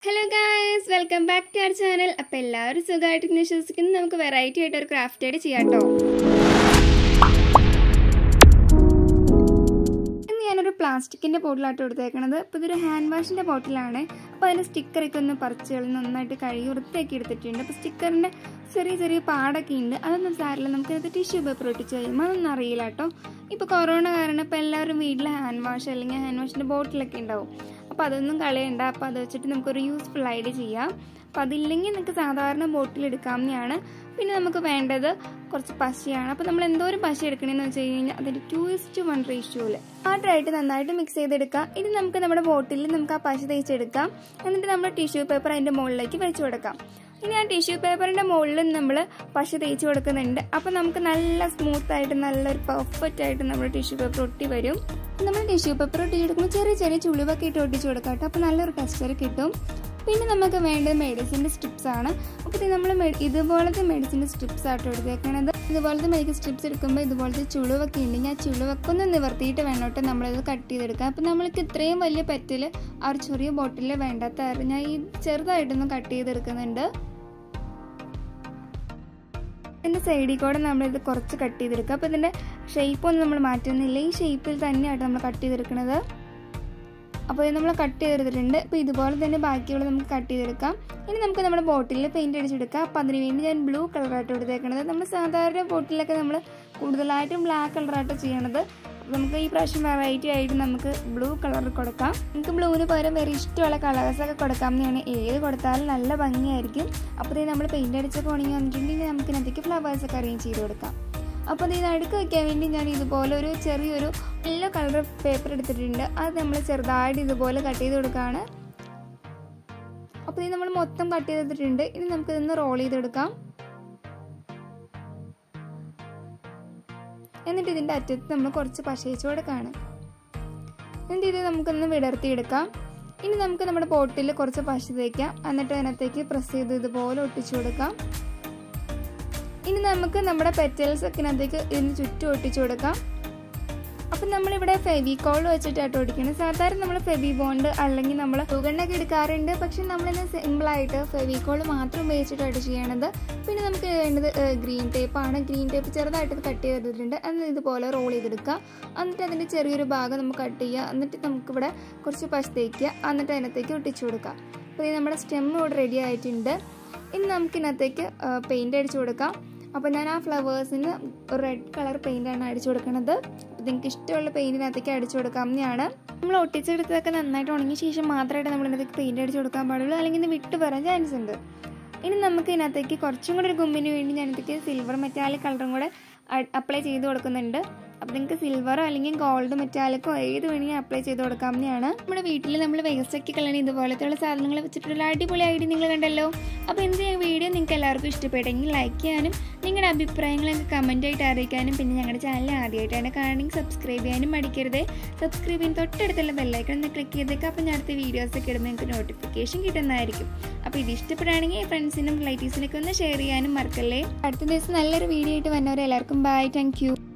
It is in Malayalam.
hello guys welcome back to our channel അപ്പോൾ എല്ലാവരും സുഖമായിട്ട് വിശ്വസിക്കുന്നു നമുക്ക് വെറൈറ്റി ആയിട്ട് ഒരു ക്രാഫ്റ്റ് ആയിട്ട് ചെയ്യാം കേട്ടോ ഇന്ന് ഞാനൊരു പ്ലാസ്റ്റിക്കിൻ്റെ ബോട്ടിലായിട്ട് കൊടുത്തേക്കണത് അപ്പോൾ ഇതൊരു ഹാൻഡ് വാഷിൻ്റെ ബോട്ടിലാണ് അപ്പോൾ അതിൻ്റെ സ്റ്റിക്കറൊക്കെ ഒന്ന് പറിച്ച് കളഞ്ഞ് നന്നായിട്ട് കഴുകി വൃത്തിയാക്കി എടുത്തിട്ടുണ്ട് അപ്പോൾ സ്റ്റിക്കറിൻ്റെ ചെറിയ ചെറിയ പാടൊക്കെ ഉണ്ട് അതൊന്നും സാരില്ല നമുക്ക് ഇത് ടിഷ്യൂ പേപ്പർ ഒട്ടിച്ച് കഴിയുമ്പോൾ അതൊന്നും അറിയില്ല കേട്ടോ ഇപ്പോൾ കൊറോണ കാരണം ഇപ്പോൾ എല്ലാവരും വീട്ടിൽ ഹാൻഡ് വാഷ് അല്ലെങ്കിൽ ഹാൻഡ് വാഷിൻ്റെ ബോട്ടിലൊക്കെ ഉണ്ടാവും അപ്പോൾ അതൊന്നും കളയണ്ട അപ്പോൾ അത് വെച്ചിട്ട് നമുക്കൊരു യൂസ്ഫുൾ ആയിട്ട് ചെയ്യാം അപ്പോൾ അതില്ലെങ്കിൽ നിങ്ങൾക്ക് സാധാരണ ബോട്ടിൽ എടുക്കാവുന്നതാണ് പിന്നെ നമുക്ക് വേണ്ടത് കുറച്ച് പശയാണ് അപ്പോൾ നമ്മൾ എന്തോരം പശ എടുക്കണമെന്ന് വെച്ച് കഴിഞ്ഞാൽ അതിൻ്റെ ടു ഇസ്റ്റ് വൺ റേഷ്യോയിൽ ആദ്യമായിട്ട് നന്നായിട്ട് മിക്സ് ചെയ്തെടുക്കാം ഇനി നമുക്ക് നമ്മുടെ ബോട്ടിലിൽ നമുക്ക് ആ പശ തേച്ചെടുക്കാം എന്നിട്ട് നമ്മൾ ടിഷ്യൂ പേപ്പർ അതിൻ്റെ മുകളിലേക്ക് വെച്ച് കൊടുക്കാം ഇനി ആ ടിഷ്യൂ പേപ്പറിൻ്റെ മുകളിൽ നമ്മൾ പശ തേച്ച് കൊടുക്കുന്നുണ്ട് അപ്പോൾ നമുക്ക് നല്ല സ്മൂത്ത് ആയിട്ട് നല്ലൊരു പെർഫെക്റ്റ് ആയിട്ട് നമ്മുടെ ടിഷ്യൂ പേപ്പർ ഒട്ടി വരും നമ്മൾ ടിഷ്യൂ പേപ്പർ ഒട്ടിച്ചെടുക്കുമ്പോൾ ചെറിയ ചെറിയ ചുളിവൊക്കെ ഇട്ട് ഒട്ടിച്ച് കൊടുക്കാം കേട്ടോ അപ്പോൾ നല്ലൊരു ടെക്സ്ചർ കിട്ടും പിന്നെ നമുക്ക് വേണ്ടത് മെഡിസിൻ്റെ സ്ട്രിപ്സ് ആണ് അപ്പോൾ നമ്മൾ ഇതുപോലത്തെ മെഡിസിൻ്റെ സ്ട്രിപ്സ് ആയിട്ട് എടുത്തേക്കണത് ഇതുപോലത്തെ മെഡിക്കൽ സ്ട്രിപ്സ് എടുക്കുമ്പോൾ ഇതുപോലത്തെ ചുളിവൊക്കെ ഉണ്ടെങ്കിൽ ആ ചുളിവൊക്കെ ഒന്ന് നിവർത്തിയിട്ട് വേണോട്ട് നമ്മളിത് കട്ട് ചെയ്തെടുക്കാം അപ്പോൾ നമ്മൾക്ക് ഇത്രയും വലിയ പെറ്റിൽ ആ ഒരു ചെറിയ ബോട്ടിൽ വേണ്ടാത്ത കാരണം ഞാൻ ഈ ചെറുതായിട്ടൊന്ന് കട്ട് ചെയ്തെടുക്കുന്നുണ്ട് ഇതിൻ്റെ സൈഡിൽ കൂടെ നമ്മളിത് കുറച്ച് കട്ട് ചെയ്തെടുക്കുക അപ്പോൾ ഇതിൻ്റെ ഷേപ്പൊന്നും നമ്മൾ മാറ്റുന്നില്ല ഈ ഷേപ്പിൽ തന്നെയായിട്ട് നമ്മൾ കട്ട് ചെയ്തെടുക്കുന്നത് അപ്പോൾ ഇത് നമ്മൾ കട്ട് ചെയ്തെടുത്തിട്ടുണ്ട് അപ്പോൾ ഇതുപോലെ തന്നെ ബാക്കിയുള്ള നമുക്ക് കട്ട് ചെയ്തെടുക്കാം ഇനി നമുക്ക് നമ്മുടെ ബോട്ടിലിൽ പെയിൻറ് അടിച്ചെടുക്കാം അപ്പോൾ അതിന് വേണ്ടി ഞാൻ ബ്ലൂ കളറായിട്ട് എടുത്തേക്കണത് നമ്മൾ സാധാരണ ബോട്ടിലൊക്കെ നമ്മൾ കൂടുതലായിട്ടും ബ്ലാക്ക് കളറായിട്ട് ചെയ്യണത് നമുക്ക് ഈ പ്രാവശ്യം വെറൈറ്റി ആയിട്ട് നമുക്ക് ബ്ലൂ കളർ കൊടുക്കാം നമുക്ക് ബ്ലൂവിന് പകരം വേറെ ഇഷ്ടമുള്ള കളേഴ്സൊക്കെ കൊടുക്കാമെന്നാണ് ഏത് കൊടുത്താലും നല്ല ഭംഗിയായിരിക്കും അപ്പോൾ ഇത് നമ്മൾ പെയിൻ്റ് അടിച്ചൊക്കെ ഉണങ്ങി വന്നിട്ടുണ്ടെങ്കിൽ നമുക്ക് ഇതിനകത്തേക്ക് ഫ്ലവേഴ്സൊക്കെ അറേഞ്ച് ചെയ്ത് കൊടുക്കാം അപ്പോൾ ഇത് അടുക്ക് വയ്ക്കാൻ വേണ്ടി ഞാൻ ഇതുപോലെ ഒരു ചെറിയൊരു യെല്ലോ കളർ പേപ്പർ എടുത്തിട്ടുണ്ട് അത് നമ്മൾ ചെറുതായിട്ട് ഇതുപോലെ കട്ട് ചെയ്ത് കൊടുക്കുകയാണ് അപ്പോൾ ഇത് നമ്മൾ മൊത്തം കട്ട് ചെയ്തിട്ടുണ്ട് ഇനി നമുക്ക് ഇതൊന്ന് റോൾ ചെയ്തെടുക്കാം എന്നിട്ട് ഇതിൻ്റെ അറ്റത്ത് നമ്മൾ കുറച്ച് പശയിച്ച് കൊടുക്കുകയാണ് എന്നിട്ട് ഇത് നമുക്കൊന്ന് വിടർത്തിയെടുക്കാം ഇനി നമുക്ക് നമ്മുടെ പോട്ടിൽ കുറച്ച് പശ തേക്കാം എന്നിട്ട് അതിനകത്തേക്ക് പ്രസ് ചെയ്ത് ഇതുപോലെ ഒട്ടിച്ചു കൊടുക്കാം ഇനി നമുക്ക് നമ്മുടെ പെറ്റൽസ് ഒക്കെ ഇതിനകത്തേക്ക് ഇതിന് ചുറ്റും ഒട്ടിച്ചു കൊടുക്കാം അപ്പം നമ്മളിവിടെ ഫെവിക്കോൾ വെച്ചിട്ടായിട്ട് ഒടിക്കുന്നത് സാധാരണ നമ്മൾ ഫെവി ബോണ്ട് അല്ലെങ്കിൽ നമ്മൾ സുഗണ്ണൊക്കെ എടുക്കാറുണ്ട് പക്ഷെ നമ്മളിന്ന് സിമ്പിളായിട്ട് ഫെവിക്കോൾ മാത്രം ഉപയോഗിച്ചിട്ടായിട്ട് ചെയ്യണത് പിന്നെ നമുക്ക് വേണ്ടത് ഗ്രീൻ ടേപ്പാണ് ഗ്രീൻ ടേപ്പ് ചെറുതായിട്ട് കട്ട് ചെയ്തിട്ടുണ്ട് അത് ഇതുപോലെ റോൾ ചെയ്തെടുക്കുക എന്നിട്ട് അതിൻ്റെ ചെറിയൊരു ഭാഗം നമുക്ക് കട്ട് ചെയ്യുക എന്നിട്ട് നമുക്കിവിടെ കുറച്ച് പശ തേക്കുക എന്നിട്ട് അതിനകത്തേക്ക് ഒട്ടിച്ചു കൊടുക്കുക അപ്പോൾ ഇത് നമ്മുടെ സ്റ്റെം ഇവിടെ റെഡി ആയിട്ടുണ്ട് ഇനി നമുക്കിതിനകത്തേക്ക് പെയിൻ്റ് അടിച്ചു കൊടുക്കാം അപ്പോൾ ഞാൻ ആ ഫ്ലവേഴ്സിന് റെഡ് കളർ പെയിൻ്റാണ് അടിച്ചു കൊടുക്കുന്നത് അപ്പോൾ നിങ്ങൾക്ക് ഇഷ്ടമുള്ള പെയിൻറ്റിനകത്തേക്ക് അടിച്ചു കൊടുക്കാവുന്നതാണ് നമ്മൾ ഒട്ടിച്ചെടുത്തതൊക്കെ നന്നായിട്ട് ഉണങ്ങിയ ശേഷം മാത്രമായിട്ട് നമ്മൾ ഇതിനകത്തേക്ക് പെയിൻറ്റ് അടിച്ചു കൊടുക്കാൻ പാടുള്ളൂ അല്ലെങ്കിൽ ഇത് വിട്ടു വരാൻ ചാൻസ് ഉണ്ട് ഇനി നമുക്ക് ഇതിനകത്തേക്ക് കുറച്ചും കൂടി ഒരു ഗുമ്പിന് വേണ്ടി ഞാനത്തേക്ക് സിൽവർ മെറ്റാലിക് കളറും കൂടെ അപ്ലൈ ചെയ്ത് കൊടുക്കുന്നുണ്ട് അപ്പോൾ നിങ്ങൾക്ക് സിൽവറോ അല്ലെങ്കിൽ ഗോൾഡ് മെറ്റാലിക്കോ ഏത് വേണമെങ്കിൽ അപ്ലൈ ചെയ്ത് കൊടുക്കാവുന്നതാണ് നമ്മുടെ വീട്ടിൽ നമ്മൾ വേസ്റ്റൊക്കെ കളയണ ഇതുപോലത്തെയുള്ള സാധനങ്ങൾ വെച്ചിട്ടുള്ള അടിപൊളി ഐഡിയ നിങ്ങൾ കണ്ടല്ലോ അപ്പോൾ എന്ത് വീഡിയോ നിങ്ങൾക്ക് എല്ലാവർക്കും ഇഷ്ടപ്പെട്ടെങ്കിൽ ലൈക്ക് ചെയ്യാനും നിങ്ങളുടെ അഭിപ്രായങ്ങളൊക്കെ കമൻ്റ് ആയിട്ട് അറിയിക്കാനും പിന്നെ ഞങ്ങളുടെ ചാനൽ ആദ്യമായിട്ടാണ് കാണണമെങ്കിൽ സബ്സ്ക്രൈബ് ചെയ്യാനും മടിക്കരുത് സബ്സ്ക്രൈബ് ചെയ്യാൻ തൊട്ടടുത്തുള്ള ബെല്ലൈക്കൺ ഒന്ന് ക്ലിക്ക് ചെയ്തേക്കാം അപ്പോൾ ഞാൻ അടുത്ത വീഡിയോസൊക്കെ ഇടുമ്പോൾ നിങ്ങൾക്ക് നോട്ടിഫിക്കേഷൻ കിട്ടുന്നതായിരിക്കും അപ്പോൾ ഇത് ഇഷ്ടപ്പെടുകയാണെങ്കിൽ ഫ്രണ്ട്സിനും റിലേറ്റീവ്സിനൊക്കെ ഒന്ന് ഷെയർ ചെയ്യാനും മറക്കല്ലേ അടുത്ത ദിവസം നല്ലൊരു വീഡിയോ ആയിട്ട് വന്നവരെ എല്ലാവർക്കും ബൈ താങ്ക്